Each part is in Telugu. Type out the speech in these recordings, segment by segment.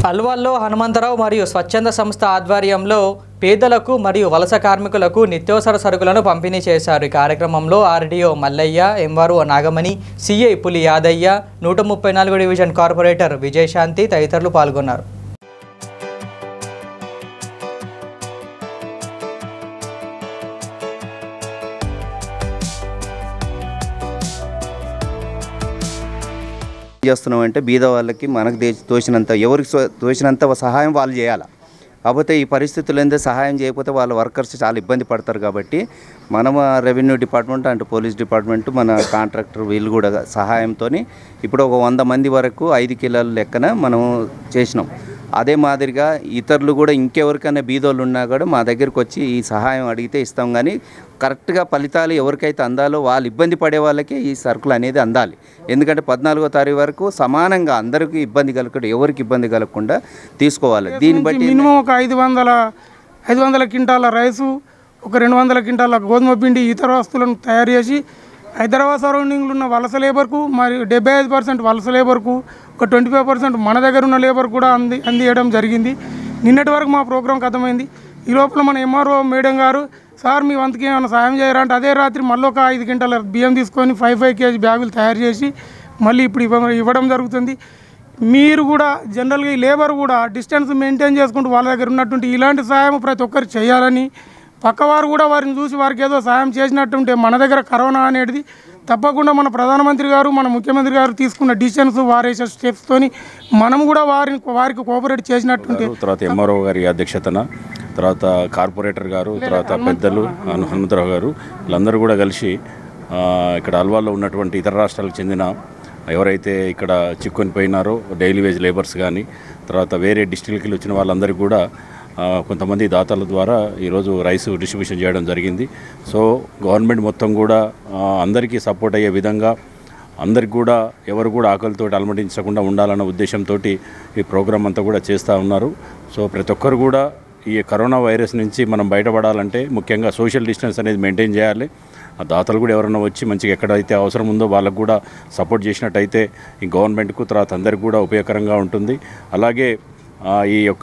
అల్వాల్లో హనుమంతరావు మరియు స్వచ్ఛంద సంస్థ ఆధ్వర్యంలో పేదలకు మరియు వలస కార్మికులకు నిత్యావసర సరుకులను పంపిణీ చేశారు ఈ కార్యక్రమంలో RDO Mallaiah MRO Nagamani CI Puli Yadaiah నూట ముప్పై నాలుగు డివిజన్ కార్పొరేటర్ విజయశాంతి తదితరులు పాల్గొన్నారు చేస్తున్నాం అంటే బీద వాళ్ళకి మనకు దే- తోచినంత ఎవరికి సో- తోచినంత సహాయం వాళ్ళు చేయాలి కాకపోతే ఈ పరిస్థితులు ఏందో సహాయం చేయకపోతే వాళ్ళ వర్కర్స్ చాలా ఇబ్బంది పడతారు కాబట్టి మనం revenue department and police department మన కాంట్రాక్టర్ వీళ్ళు కూడా సహాయంతో ఇప్పుడు ఒక వంద మంది వరకు ఐదు కిలోల లెక్కన మనం చేసినాం అదే మాదిరిగా ఇతరులు కూడా ఇంకెవరికైనా బీదోళ్ళు ఉన్నా కూడా మా దగ్గరికి వచ్చి ఈ సహాయం అడిగితే ఇస్తాం కానీ కరెక్ట్గా ఫలితాలు ఎవరికైతే అందాలో వాళ్ళు ఇబ్బంది పడే వాళ్ళకి ఈ సరుకులు అనేది అందాలి ఎందుకంటే పద్నాలుగో తారీఖు వరకు సమానంగా అందరికీ ఇబ్బంది కలగకుండా ఎవరికి ఇబ్బంది కలగకుండా తీసుకోవాలి దీన్ని బట్టి మినిమం ఒక ఐదు వందల ఐదు వందల క్వింటాల రైసు ఒక రెండు వందల క్వింటాల గోధుమ పిండి ఇతర వస్తువులను తయారు చేసి హైదరాబాద్ సరౌండింగ్లో ఉన్న వలస లేబర్కు మరియు డెబ్బై ఐదు పర్సెంట్ వలస లేబర్కు ఒక ట్వంటీ ఫైవ్ పర్సెంట్ మన దగ్గర ఉన్న లేబర్ కూడా అంది అందియడం జరిగింది నిన్నటి వరకు మా ప్రోగ్రాం ఖతమైంది ఈ లోపల మన ఎంఆర్ఓ మేడం గారు సార్ మీ వంతుకి ఏమైనా సాయం చేయరా అంటే అదే రాత్రి మళ్ళీ ఒక ఐదు గంటల బియ్యం తీసుకొని ఫైవ్ ఫైవ్ కేజీ బ్యాగులు తయారు చేసి మళ్ళీ ఇప్పుడు ఇవ్వ ఇవ్వడం జరుగుతుంది మీరు కూడా జనరల్గా ఈ లేబర్ కూడా డిస్టెన్స్ మెయింటైన్ చేసుకుంటూ వాళ్ళ దగ్గర ఉన్నటువంటి ఇలాంటి సహాయం ప్రతి ఒక్కరు చేయాలని పక్కవారు కూడా వారిని చూసి వారికి ఏదో సహాయం చేసినట్టుంటే మన దగ్గర కరోనా అనేది తప్పకుండా మన ప్రధానమంత్రి గారు మన ముఖ్యమంత్రి గారు తీసుకున్న డిసిషన్స్ వారేసే స్టెప్స్తోని మనం కూడా వారిని వారికి కోఆపరేట్ చేసినట్టుంటే గారు, తర్వాత ఎంఆర్ఓ గారి అధ్యక్షతన తర్వాత కార్పొరేటర్ గారు తర్వాత పెద్దలు హను- హనుమంతరావు గారు వీళ్ళందరూ కూడా కలిసి ఆ, ఇక్కడ అల్వాల్లో ఉన్నటువంటి ఇతర రాష్ట్రాలకు చెందిన ఎవరైతే ఇక్కడ చిక్కుని పోయినారో డైలీ వేజ్ లేబర్స్ కానీ తర్వాత వేరే డిస్టిక్లకి వచ్చిన వాళ్ళందరికీ కూడా ఆ, కొంతమంది దాతల ద్వారా ఈరోజు రైస్ డిస్ట్రిబ్యూషన్ చేయడం జరిగింది సో గవర్నమెంట్ మొత్తం కూడా ఆ, అందరికీ సపోర్ట్ అయ్యే విధంగా అందరికి కూడా ఎవరు కూడా ఆకలితో అలమటించకుండా ఉండాలన్న ఉద్దేశంతో ఈ ప్రోగ్రాం అంతా కూడా చేస్తూ ఉన్నారు సో ప్రతి ఒక్కరు కూడా ఈ కరోనా వైరస్ నుంచి మనం బయటపడాలంటే ముఖ్యంగా సోషల్ డిస్టెన్స్ అనేది మెయింటైన్ చేయాలి ఆ దాతలు కూడా ఎవరైనా వచ్చి మంచిగా ఎక్కడైతే అవసరం ఉందో వాళ్ళకు కూడా సపోర్ట్ చేసినట్టయితే ఈ గవర్నమెంట్కు తర్వాత అందరికి కూడా ఉపయోగకరంగా ఉంటుంది అలాగే ఆ, ఈ యొక్క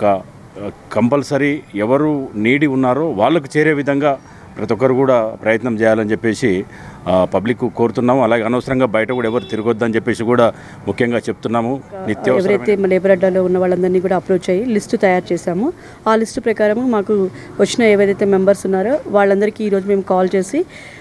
కంపల్సరీ ఎవరు నీడి ఉన్నారో వాళ్ళకు చేరే విధంగా ప్రతి ఒక్కరు కూడా ప్రయత్నం చేయాలని చెప్పేసి పబ్లిక్ కోరుతున్నాము అలాగే అనవసరంగా బయట కూడా ఎవరు తిరగొద్దని చెప్పేసి కూడా ముఖ్యంగా చెప్తున్నాము నిత్యావసర ఎవరైతే మా లేబర్ అడ్డాలో ఉన్న వాళ్ళందరినీ కూడా అప్రోచ్ అయ్యి లిస్టు తయారు చేశాము ఆ లిస్టు ప్రకారం మాకు వచ్చిన ఎవరైతే మెంబర్స్ ఉన్నారో వాళ్ళందరికీ ఈరోజు మేము కాల్ చేసి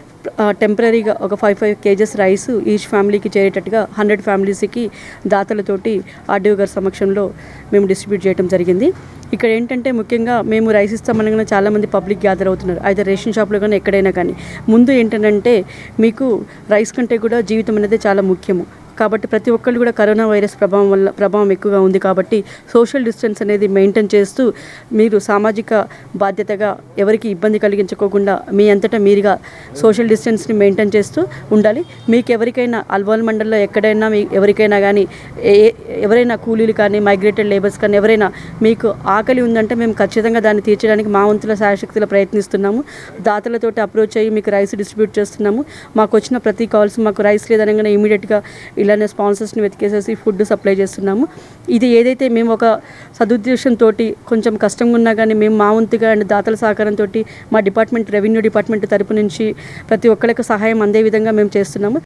టెంపరీగా ఒక five five kgs rice each ఫ్యామిలీకి చేరేటట్టుగా హండ్రెడ్ ఫ్యామిలీస్కి దాతలతోటి ఆర్డీఓ గారి సమక్షంలో మేము డిస్ట్రిబ్యూట్ చేయడం జరిగింది ఇక్కడ ఏంటంటే ముఖ్యంగా మేము రైస్ ఇస్తామనగానే చాలామంది పబ్లిక్ గ్యాదర్ అవుతున్నారు అయితే రేషన్ షాప్లో కానీ ఎక్కడైనా కానీ ముందు ఏంటంటే మీకు రైస్ కంటే కూడా జీవితం అనేది చాలా ముఖ్యము కాబట్టి ప్రతి ఒక్కళ్ళు కూడా కరోనా వైరస్ ప్రభావం వల్ల ప్రభావం ఎక్కువగా ఉంది కాబట్టి సోషల్ డిస్టెన్స్ అనేది మెయింటైన్ చేస్తూ మీరు సామాజిక బాధ్యతగా ఎవరికి ఇబ్బంది కలిగించుకోకుండా మీ అంతటా మీరుగా సోషల్ డిస్టెన్స్ని మెయింటైన్ చేస్తూ ఉండాలి మీకు ఎవరికైనా అల్వాల్ మండల్లో ఎక్కడైనా మీ ఎవరికైనా కానీ ఏ ఎవరైనా కూలీలు కానీ మైగ్రేటెడ్ లేబర్స్ కానీ ఎవరైనా మీకు ఆకలి ఉందంటే మేము ఖచ్చితంగా దాన్ని తీర్చడానికి మా వంతుల శాయశక్తిలో ప్రయత్నిస్తున్నాము దాతలతోటి అప్రోచ్ అయ్యి మీకు రైస్ డిస్ట్రిబ్యూట్ చేస్తున్నాము మాకు వచ్చిన ప్రతి కాల్స్ మాకు రైస్ లేదనగానే ఇమీడియట్గా ఇలానే స్పాన్సర్స్ని వెతికేసేసి ఫుడ్ సప్లై చేస్తున్నాము ఇది ఏదైతే మేము ఒక సదుద్దేశంతో కొంచెం కష్టంగా ఉన్నా కానీ మేము మా వంతుగా అండ్ దాతల సహకారంతో మా డిపార్ట్మెంట్ రెవెన్యూ డిపార్ట్మెంట్ తరపు నుంచి ప్రతి ఒక్కరికి సహాయం అందే విధంగా మేము చేస్తున్నాము